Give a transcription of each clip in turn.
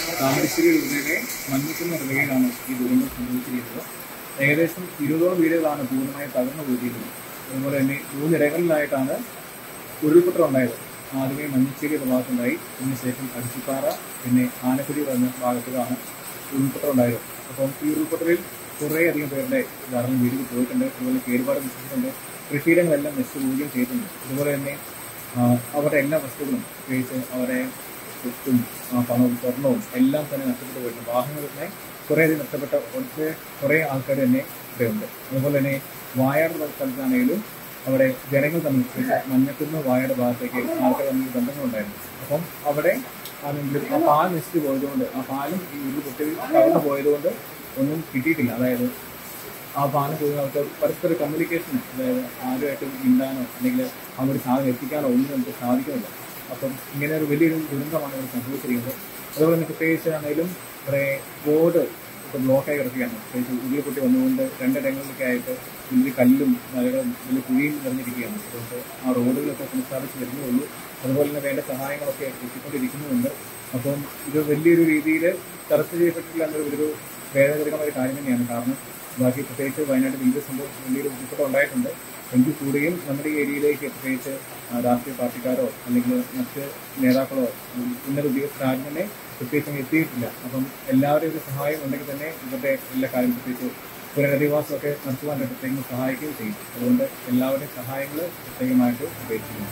താമരശ്ശേരി രൂപയുടെ മഞ്ഞക്കുന്ന ഹൃദയയിലാണ് ഈ ദുരന്തം സംഭവിച്ചിരിക്കുന്നത് ഏകദേശം ഇരുപതോളം വീടുകളാണ് പൂർണ്ണമായി തകർന്നു പോയിരിക്കുന്നത് അതുപോലെ തന്നെ മൂന്നിടങ്ങളിലായിട്ടാണ് ഉരുൾപൊട്ടലുണ്ടായത് ആദ്യമേ മഞ്ഞച്ചേരി എന്ന ഭാഗത്തുണ്ടായി അതിനുശേഷം അടിച്ചിപ്പാറ പിന്നെ ആനക്കുടി എന്ന ഭാഗത്തിലാണ് ഉരുൾപൊട്ടലുണ്ടായത് അപ്പം ഈ ഉരുൾപൊട്ടലിൽ കുറേയധികം പേരുടെ ധാരാളം വീടുകൾ പോയിട്ടുണ്ട് അതുപോലെ കേടുപാട് നശിച്ചിട്ടുണ്ട് കൃഷിയിടങ്ങളെല്ലാം നശിച്ചു പോവുകയും ചെയ്തിട്ടുണ്ട് അതുപോലെ തന്നെ ആ, അവരുടെ എല്ലാ വസ്തുക്കളും പ്രത്യേകിച്ച് അവരെ സ്വത്തും ആ, പണവും സ്വർണവും എല്ലാം തന്നെ നഷ്ടപ്പെട്ടു പോയിട്ടുണ്ട് വാഹനങ്ങൾ തന്നെ കുറേയധികം നഷ്ടപ്പെട്ട കുറച്ച് കുറേ ആൾക്കാർ തന്നെ ഇവിടെയുണ്ട് അതുപോലെ തന്നെ വായാട് സ്ഥലത്താണെങ്കിലും അവിടെ ജനങ്ങൾ തമ്മിൽ പ്രത്യേകിച്ച് മഞ്ഞക്കുന്ന് വായാട് ഭാഗത്തേക്ക് ആൾക്കാർ തമ്മിൽ ബന്ധങ്ങളുണ്ടായിരുന്നു അപ്പം അവിടെ ആണെങ്കിലും ആ പാൽ നശിച്ചു പോയതുകൊണ്ട് ആ പാലും ഈ ഉരുൾ പൊട്ടി കടന്നു പോയതുകൊണ്ട് ഒന്നും കിട്ടിയിട്ടില്ല അതായത് ആ പാലം പോയി അവർക്ക് പരസ്പര കമ്മ്യൂണിക്കേഷൻ അതായത് ആരുമായിട്ടും മിണ്ടാനോ അല്ലെങ്കിൽ അങ്ങോട്ട് സാധനം എത്തിക്കാനോ ഒന്നും നമുക്ക് സാധിക്കുന്നില്ല അപ്പം ഇങ്ങനെ ഒരു വലിയൊരു ദുരന്തമാണ് ഇവിടെ സംഭവിച്ചിരിക്കുന്നത് അതുപോലെ തന്നെ പ്രത്യേകിച്ച് ആണെങ്കിലും കുറേ റോഡ് ഇപ്പോൾ ബ്ലോക്കായി കിടക്കുകയാണ് പ്രത്യേകിച്ച് ഉരുൾപൊട്ടി വന്നുകൊണ്ട് രണ്ടിടങ്ങളിലൊക്കെ ആയിട്ട് വലിയ കല്ലും മലകളും വലിയ കുഴിയും നിറഞ്ഞിരിക്കുകയാണ് അതുകൊണ്ട് ആ റോഡുകളൊക്കെ പുനഃസ്ഥാപിച്ച് വരുന്നേ ഉള്ളൂ അതുപോലെ തന്നെ വേണ്ട സഹായങ്ങളൊക്കെ എത്തിക്കൊണ്ടിരിക്കുന്നുമുണ്ട് അപ്പം ഇത് വലിയൊരു രീതിയിൽ ചർച്ച ചെയ്യപ്പെട്ടിട്ടില്ല എന്നൊരു ഒരു വേദനകരമായ ഒരു കാര്യം തന്നെയാണ് കാരണം ബാക്കി പ്രത്യേകിച്ച് വയനാട്ടിൽ വലിയ സംഭവം വലിയൊരു ഉൾപ്പെട്ട ഉണ്ടായിട്ടുണ്ട് എങ്കിൽ കൂടിയും നമ്മുടെ ഈ ഏരിയയിലേക്ക് പ്രത്യേകിച്ച് ആ, രാഷ്ട്രീയ പാർട്ടിക്കാരോ അല്ലെങ്കിൽ മറ്റ് നേതാക്കളോ ഉം, ഉന്നത ഉദ്യോഗസ്ഥരാരും തന്നെ പ്രത്യേകിച്ച് അങ്ങ് എത്തിയിട്ടില്ല അപ്പം എല്ലാവരുടെയും ഒരു സഹായം ഉണ്ടെങ്കിൽ തന്നെ ഇവരുടെ എല്ലാ കാര്യം പ്രത്യേകിച്ച് പുനരധിവാസമൊക്കെ നടത്തുവാൻ പ്രത്യേകം സഹായിക്കുകയും ചെയ്യും അതുകൊണ്ട് എല്ലാവരുടെയും സഹായങ്ങൾ പ്രത്യേകമായിട്ട് ഉപയോഗിക്കുന്നു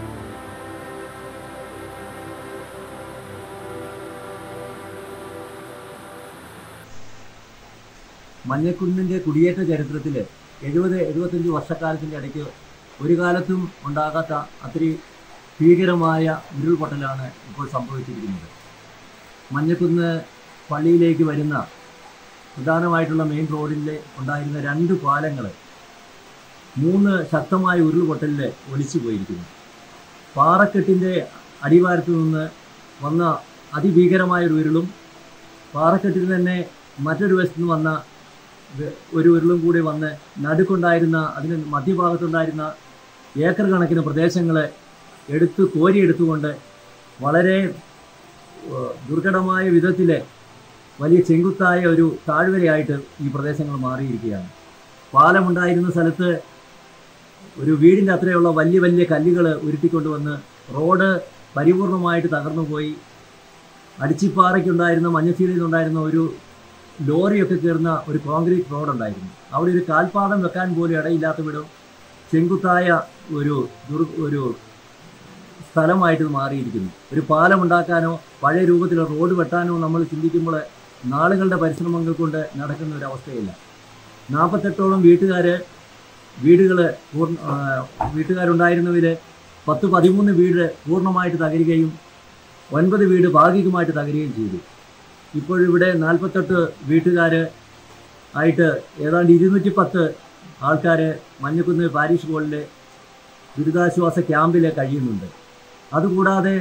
മഞ്ഞക്കുന്നിൻ്റെ കുടിയേറ്റ ചരിത്രത്തിൽ എഴുപത് എഴുപത്തഞ്ച് വർഷക്കാലത്തിൻ്റെ ഇടയ്ക്ക് ഒരു കാലത്തും ഉണ്ടാകാത്ത അത്രയും ഭീകരമായ ഉരുൾപൊട്ടലാണ് ഇപ്പോൾ സംഭവിച്ചിരിക്കുന്നത് മഞ്ഞക്കുന്ന് പള്ളിയിലേക്ക് വരുന്ന പ്രധാനമായിട്ടുള്ള മെയിൻ റോഡിൽ ഉണ്ടായിരുന്ന രണ്ട് പാലങ്ങൾ മൂന്ന് ശക്തമായ ഉരുൾപൊട്ടലിൽ ഒലിച്ചു പോയിരിക്കുന്നു പാറക്കെട്ടിൻ്റെ അടിവാരത്തു നിന്ന് വന്ന അതിഭീകരമായ ഒരു ഉരുളും പാറക്കെട്ടിൽ തന്നെ മറ്റൊരു വശത്തു നിന്ന് വന്ന വെ- ഒരു ഉരുളും കൂടി വന്ന് നടുക്കുണ്ടായിരുന്ന അതിന് മധ്യഭാഗത്തുണ്ടായിരുന്ന ഏക്കർ കണക്കിന് പ്രദേശങ്ങളെ എടുത്ത് കോരിയെടുത്തുകൊണ്ട് വളരെ ഏഹ്, ദുർഘടമായ വിധത്തിൽ വലിയ ചെങ്കുത്തായ ഒരു താഴ്വരയായിട്ട് ഈ പ്രദേശങ്ങൾ മാറിയിരിക്കുകയാണ് പാലമുണ്ടായിരുന്ന സ്ഥലത്ത് ഒരു വീടിൻ്റെ അത്രയുള്ള വലിയ വലിയ കല്ലുകൾ ഉരുട്ടിക്കൊണ്ടുവന്ന് റോഡ് പരിപൂർണമായിട്ട് തകർന്നു പോയി അടിച്ചിപ്പാറയ്ക്കുണ്ടായിരുന്ന മഞ്ഞച്ചീലയിൽ നിന്നുണ്ടായിരുന്ന ഒരു ലോറിയൊക്കെ കയറുന്ന ഒരു കോൺക്രീറ്റ് റോഡ് ഉണ്ടായിരുന്നു അവിടെ ഒരു കാൽപാദം വെക്കാൻ പോലും ഇടയില്ലാത്ത വിധം ചെങ്കുത്തായ ഒരു ദുർ ഒരു സ്ഥലമായിട്ട് ഇത് മാറിയിരിക്കുന്നു ഒരു പാലം ഉണ്ടാക്കാനോ പഴയ രൂപത്തിൽ റോഡ് വെട്ടാനോ നമ്മൾ ചിന്തിക്കുമ്പോൾ നാളുകളുടെ പരിശ്രമങ്ങൾ കൊണ്ട് നടക്കുന്ന ഒരു അവസ്ഥയില്ല നാൽപ്പത്തെട്ടോളം വീട്ടുകാർ വീടുകൾ പൂർണ്ണ ആ, വീട്ടുകാരുണ്ടായിരുന്നവർ പത്ത് പതിമൂന്ന് വീട് പൂർണ്ണമായിട്ട് തകരുകയും ഒൻപത് വീട് ഭാഗികമായിട്ട് തകരുകയും ചെയ്തു ഇപ്പോഴിവിടെ നാൽപ്പത്തെട്ട് വീട്ടുകാർ ആയിട്ട് ഏതാണ്ട് ഇരുന്നൂറ്റി പത്ത് ആൾക്കാർ മഞ്ഞക്കുന്ന് പാരീഷ് ഹോളിലെ ദുരിതാശ്വാസ ക്യാമ്പിൽ കഴിയുന്നുണ്ട് അതുകൂടാതെ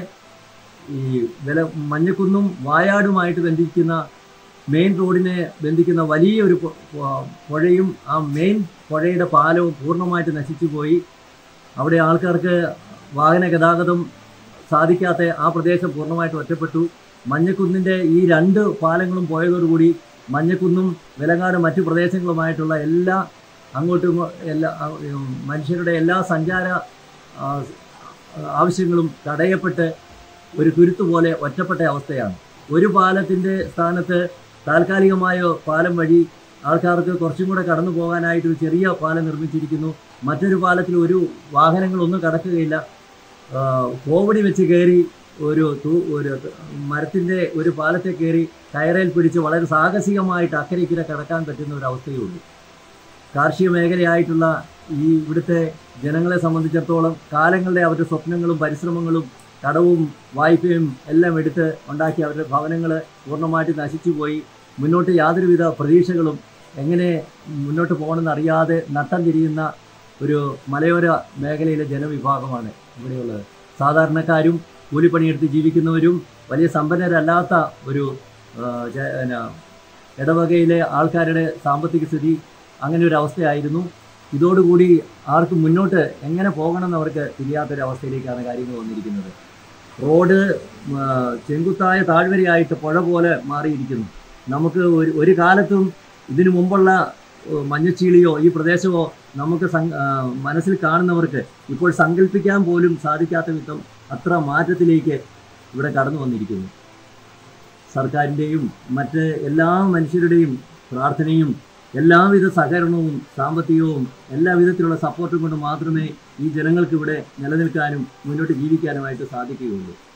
ഈ വില മഞ്ഞക്കുന്നും വായാടുമായിട്ട് ബന്ധിക്കുന്ന മെയിൻ റോഡിനെ ബന്ധിക്കുന്ന വലിയൊരു പു- പു- പുഴയും ആ മെയിൻ പുഴയുടെ പാലവും പൂർണ്ണമായിട്ട് നശിച്ചു പോയി അവിടെ ആൾക്കാർക്ക് വാഹന ഗതാഗതം സാധിക്കാത്ത ആ പ്രദേശം പൂർണ്ണമായിട്ട് ഒറ്റപ്പെട്ടു മഞ്ഞക്കുന്നിൻ്റെ ഈ രണ്ട് പാലങ്ങളും പോയതോടുകൂടി മഞ്ഞക്കുന്നും വിലങ്ങാട് മറ്റു പ്രദേശങ്ങളുമായിട്ടുള്ള എല്ലാ അങ്ങോട്ടും ഇങ്ങോ- എല്ലാ ആ, ഉം, മനുഷ്യരുടെ എല്ലാ സഞ്ചാര ആ, ആവശ്യങ്ങളും തടയപ്പെട്ട് ഒരു തുരുത്ത് പോലെ ഒറ്റപ്പെട്ട അവസ്ഥയാണ് ഒരു പാലത്തിൻ്റെ സ്ഥാനത്ത് താൽക്കാലികമായ പാലം വഴി ആൾക്കാർക്ക് കുറച്ചും കൂടെ കടന്നു പോകാനായിട്ട് ഒരു ചെറിയ പാലം നിർമ്മിച്ചിരിക്കുന്നു മറ്റൊരു പാലത്തിൽ ഒരു വാഹനങ്ങളൊന്നും കടക്കുകയില്ല ആ, കോവടി വെച്ച് കയറി ഒരു തൂ- ഒരു മരത്തിൻ്റെ ഒരു പാലത്തെ കയറി കയറയിൽ പിടിച്ച് വളരെ സാഹസികമായിട്ട് അക്കരയ്ക്കിര കടക്കാൻ പറ്റുന്ന ഒരു അവസ്ഥയേ ഉള്ളൂ കാർഷിക മേഖലയായിട്ടുള്ള ഈ ഇവിടുത്തെ ജനങ്ങളെ സംബന്ധിച്ചിടത്തോളം കാലങ്ങളുടെ അവരുടെ സ്വപ്നങ്ങളും പരിശ്രമങ്ങളും കടവും വായ്പയും എല്ലാം എടുത്ത് ഉണ്ടാക്കി അവരുടെ ഭവനങ്ങൾ പൂർണ്ണമായിട്ട് നശിച്ചുപോയി മുന്നോട്ട് യാതൊരുവിധ പ്രതീക്ഷകളും എങ്ങനെ മുന്നോട്ട് പോകണമെന്ന് അറിയാതെ നട്ടം തിരിയുന്ന ഒരു മലയോര മേഖലയിലെ ജനവിഭാഗമാണ് ഇവിടെയുള്ളത് സാധാരണക്കാരും കൂലിപ്പണിയെടുത്ത് ജീവിക്കുന്നവരും വലിയ സമ്പന്നരല്ലാത്ത ഒരു ആ, ജ- പിന്നെ, ഇടവകയിലെ ആൾക്കാരുടെ സാമ്പത്തിക സ്ഥിതി അങ്ങനെ ഒരു അവസ്ഥയായിരുന്നു ഇതോടുകൂടി ആർക്കും മുന്നോട്ട് എങ്ങനെ പോകണമെന്ന് അവർക്ക് തിരിയാത്തൊരു അവസ്ഥയിലേക്കാണ് കാര്യങ്ങൾ വന്നിരിക്കുന്നത് റോഡ് ആ, ചെങ്കുത്തായ താഴ്വരയായിട്ട് പുഴ പോലെ മാറിയിരിക്കുന്നു നമുക്ക് ഒരു ഒരു കാലത്തും ഇതിനു മുമ്പുള്ള ഏഹ്, മഞ്ഞച്ചീളിയോ ഈ പ്രദേശമോ നമുക്ക് സങ്ക- ആ, മനസ്സിൽ കാണുന്നവർക്ക് ഇപ്പോൾ സങ്കല്പിക്കാൻ പോലും സാധിക്കാത്ത വിധം അത്ര മാറ്റത്തിലേക്ക് ഇവിടെ കടന്നു വന്നിരിക്കുന്നു സർക്കാരിൻ്റെയും മറ്റ് എല്ലാ മനുഷ്യരുടെയും പ്രാർത്ഥനയും എല്ലാവിധ സഹകരണവും സാമ്പത്തികവും എല്ലാ വിധത്തിലുള്ള സപ്പോർട്ടും കൊണ്ട് മാത്രമേ ഈ ജനങ്ങൾക്ക് ഇവിടെ നിലനിൽക്കാനും മുന്നോട്ട് ജീവിക്കാനുമായിട്ട് സാധിക്കുകയുള്ളൂ